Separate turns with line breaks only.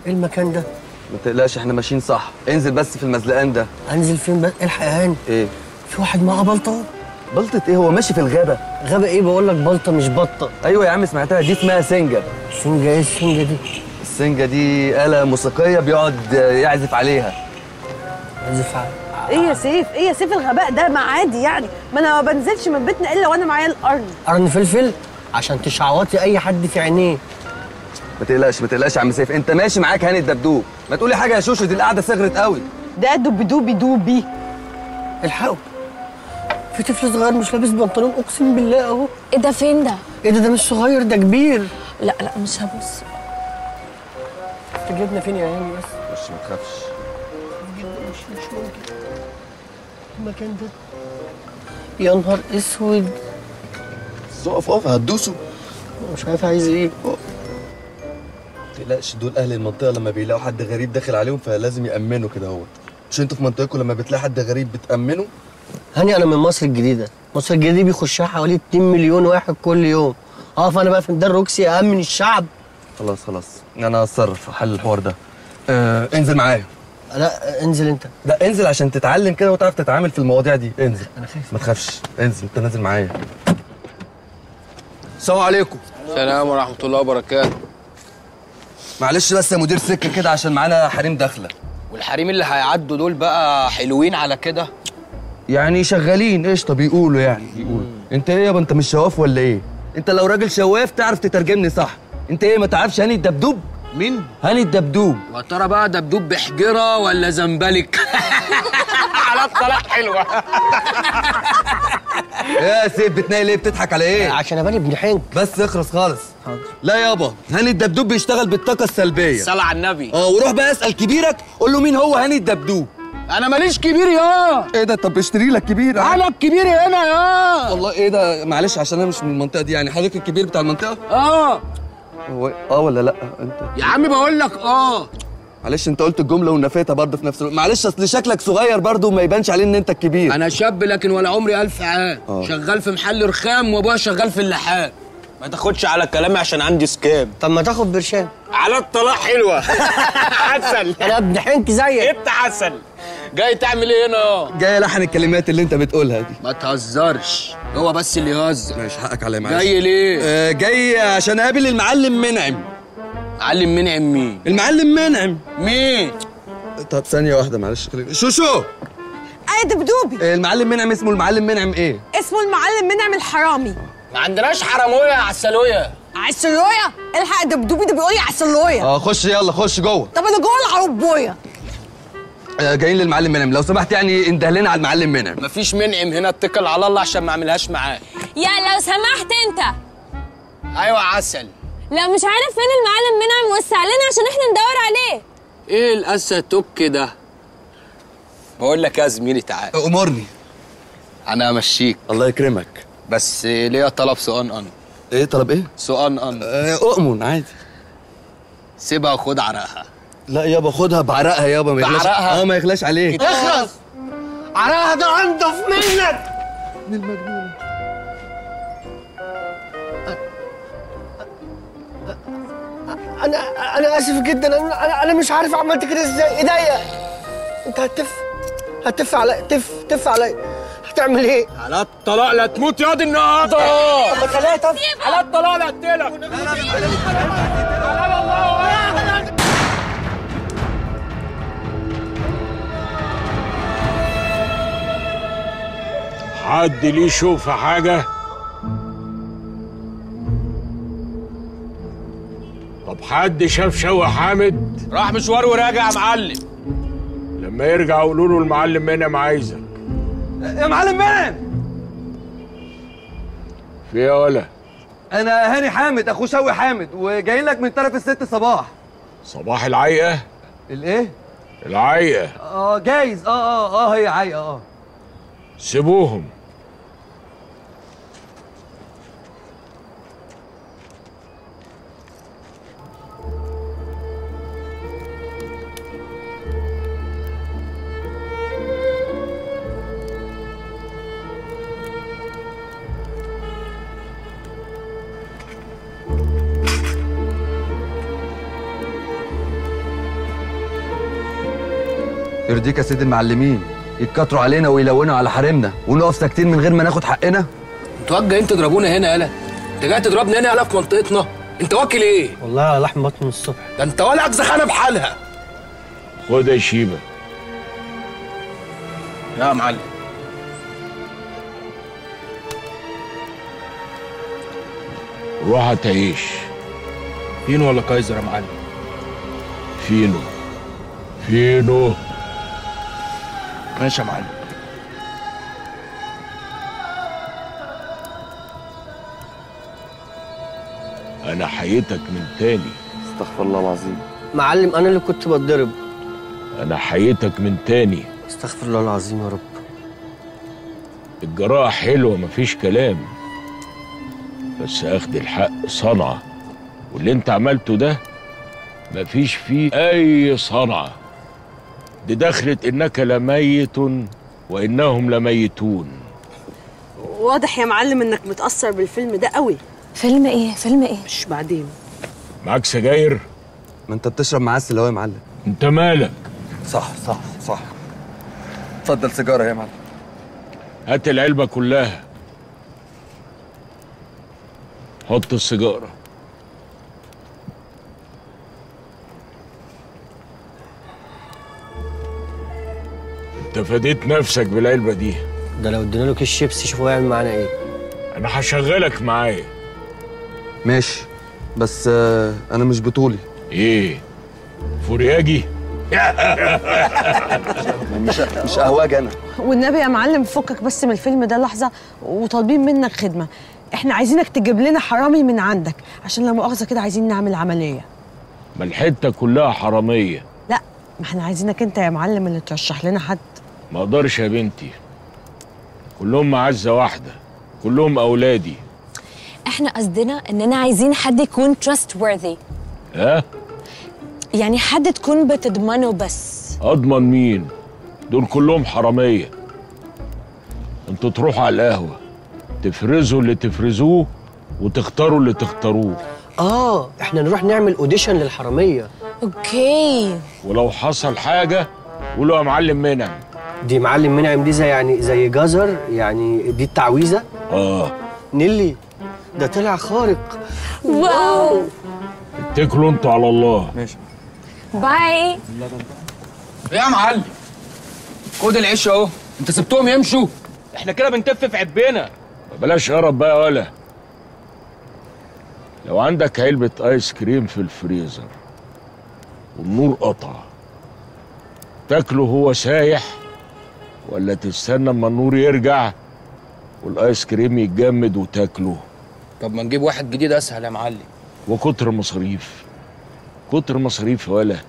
ايه المكان ده
ما تقلقش احنا ماشيين صح انزل بس في المزلقان ده
انزل فين بقى الحق يا هاني
ايه
في واحد معاه بلطه
بلطة ايه هو ماشي في الغابة
غابه ايه بقول لك بلطه مش بطه
ايوه يا عم سمعتها دي اسمها سنجة
سنجه ايه السنجه دي
السنجة دي آلة موسيقية بيقعد يعزف عليها
عايز على
ايه يا سيف ايه يا سيف الغباء ده ما عادي يعني ما انا ما بنزلش من بيتنا الا وانا معايا القرن
قرن فلفل عشان تشعوطي اي حد في عينيه
ما تقلقش ما تقلقش يا عم سيف انت ماشي معاك هاني الدبدوب ما تقولي حاجة يا شوشو دي القعدة صغرت قوي
ده دوبي دوبي دوبي
الحقوا في طفل صغير مش لابس بنطلون اقسم بالله اهو
ايه ده فين ده؟
ايه ده ده مش صغير ده كبير
لا لا مش هبص
انت جبنا فين يا هاني بس
مش ما تخافش
جدا مش مش ممكن المكان ده يا نهار اسود
اقف اقف هتدوسوا
مش عارف عايز ايه
ما تقلقش دول اهل المنطقة لما بيلاقوا حد غريب داخل عليهم فلازم يأمنوا كده اهوت مش انتوا في منطقتكم لما بتلاقي حد غريب بتأمنوا
هاني انا من مصر الجديده مصر الجديده دي بيخشها حوالي 2 مليون واحد كل يوم اه فانا بقى في ميدان روكسي امن الشعب
خلاص خلاص انا هتصرف في حل الحوار ده آه انزل معايا
لا انزل انت
لا انزل عشان تتعلم كده وتعرف تتعامل في المواضيع دي انزل
انا خايف
ما تخافش انزل انت نازل معايا السلام عليكم
السلام ورحمة الله وبركاته
معلش بس يا مدير سكه كده عشان معانا حريم داخله
والحريم اللي هيعدوا دول بقى حلوين على كده
يعني شغالين قشطه بيقولوا يعني بيقولوا انت ايه يابا انت مش شواف ولا ايه انت لو راجل شواف تعرف تترجمني صح انت ايه ما تعرفش هاني الدبدوب
مين؟
هاني الدبدوب
وترى بقى دبدوب بحجرة ولا زنبلك؟ على الطلاق حلوة
يا سيف بتناقل ايه بتضحك على ايه
عشان اباني ابن حنك
بس اخرس خالص لا يابا هاني الدبدوب بيشتغل بالطاقه السلبيه
صلى على النبي
اه وروح بقى اسال كبيرك قول له مين هو هاني الدبدوب
أنا ماليش كبير يا
ايه ده طب اشتري لك كبير
أنا الكبير هنا يا
والله ايه ده معلش عشان انا مش من المنطقه دي يعني حضرتك الكبير بتاع المنطقه
آه
هو اه ولا لا انت
يا عم بقول لك آه
معلش انت قلت الجمله ونفيتها برضه في نفس الوقت معلش اصل شكلك صغير برضه وما يبانش عليه ان انت الكبير
أنا شاب لكن ولا عمري ألف عام
آه.
شغال في محل رخام وأبويا شغال في اللحام ما تاخدش على كلامي عشان عندي سكام
طب ما تاخد برشام
على الطلاق حلوة عسل
انا ابن حنك زيك
انت عسل جاي تعمل ايه هنا
جاي لحن الكلمات اللي انت بتقولها دي
ما تهزرش هو بس اللي يهزر
ماشي حقك عليا معلش
جاي ليه
آه جاي عشان اقابل المعلم منعم
علم منعم مين
المعلم منعم
مين
طب ثانيه واحده معلش خليني شوشو
ايه دبدوبي
آه، المعلم منعم اسمه المعلم منعم ايه
اسمه المعلم منعم الحرامي
ما عندناش حرامويه عسلويه
عسلوية الحق دبدوبي ده بيقول لي عسلوية
اه خش يلا خش جوه
طب انا جوه العربوية
آه جايين للمعلم منعم لو سمحت يعني انده لنا على المعلم منعم
مفيش منعم هنا اتكل على الله عشان ما اعملهاش معاه
يا لو سمحت انت
ايوه عسل
لو مش عارف فين المعلم منعم وسع لنا عشان احنا ندور عليه
ايه الاسى توك ده بقول لك يا زميلي تعال
امرني
انا امشيك
الله يكرمك
بس ليا طلب سؤال ان
ايه طلب ايه
سؤال ان
آه اؤمن عادي
سيبها وخد عرقها
لا يابا خدها بعرقها يابا ما يغلاش
بعرقها؟
اه ما يغلاش عليك
اخلص عراها ده انضف منك انا انا اسف جدا انا انا, أنا مش عارف عملت كده ازاي ايديا انت هتف هتف علي تف تف علي هتعمل ايه؟
على الطلاق لا تموت ياض النهارده
طب خليها تف
على الطلاق لا اقتلك
حد ليه يشوف حاجة؟ طب حد شاف شوقي حامد؟
راح مشوار وراجع يا معلم
لما يرجع قولوا له المعلم منعم عايزك
يا معلم منعم
في ايه يا ولا؟
انا هاني حامد اخو شوقي حامد وجايين لك من طرف الست صباح
صباح العيقة؟
الايه
العيقة
اه جايز اه اه اه هي عايقه اه
سيبوهم
يرضيك يا سيد المعلمين يتكتروا علينا ويلونوا على حريمنا ونقف ساكتين من غير ما ناخد حقنا
انتوا جايين تضربونا هنا يالا انت جاي تضربني هنا يالا في منطقتنا انت واكل ايه
والله على لحم بطن من الصبح
ده انت ولا اجزخانه بحالها
خد يا شيبه
يا معلم
روح هتعيش
فين ولا كايزر يا معلم
فينو فينو
ماشي يا معلم
انا حييتك من تاني
استغفر الله العظيم
معلم انا اللي كنت بتضرب
انا حييتك من تاني
استغفر الله العظيم يا رب
الجراءة حلوة مفيش كلام بس اخد الحق صنعة واللي انت عملته ده مفيش فيه اي صنعة دي دخلت انك لميت وانهم لميتون
واضح يا معلم انك متاثر بالفيلم ده قوي
فيلم ايه فيلم ايه
مش بعدين
معاك سجاير
ما انت بتشرب معسل اهو يا معلم
انت مالك
صح صح صح اتفضل سيجاره يا معلم
هات العلبة كلها حط السيجارة انت فديت نفسك بالعلبة دي
ده لو ادينا له كيس شيبسي شوفوا هيعمل معانا ايه
انا هشغلك معايا
ماشي بس آه انا مش بطولي
ايه فورياجي
مش مش قهواجي انا
والنبي يا معلم فكك بس من الفيلم ده لحظه وطالبين منك خدمه احنا عايزينك تجيب لنا حرامي من عندك عشان لا مؤاخذه كده عايزين نعمل عمليه
ما الحتة كلها حرامية
لا ما احنا عايزينك انت يا معلم اللي ترشح لنا حد
ما اقدرش يا بنتي كلهم معزة واحدة كلهم اولادي
احنا قصدنا اننا عايزين حد يكون trustworthy
ها
يعني حد تكون بتضمنه بس
اضمن مين دول كلهم حراميه انتوا تروحوا على القهوه تفرزوا اللي تفرزوه وتختاروا اللي تختاروه
اه احنا نروح نعمل اوديشن للحراميه
اوكي
ولو حصل حاجه قولوا يا معلم منعم
دي معلم منعم دي زي يعني زي جزر يعني دي التعويذه
اه
نيلي ده طلع خارق
واو
اتكلوا انتوا على الله
ماشي
باي
يا معلم خد العيش اهو انت سبتهم يمشوا احنا كده بنتف في عبنا
بلاش قرب بقى ولا لو عندك علبة ايس كريم في الفريزر والنور قطع تاكله هو سايح ولا تستنى اما النور يرجع والايس كريم يتجمد وتاكله
طب ما نجيب واحد جديد اسهل يا معلم
وكتر مصاريف كتر مصاريف ولا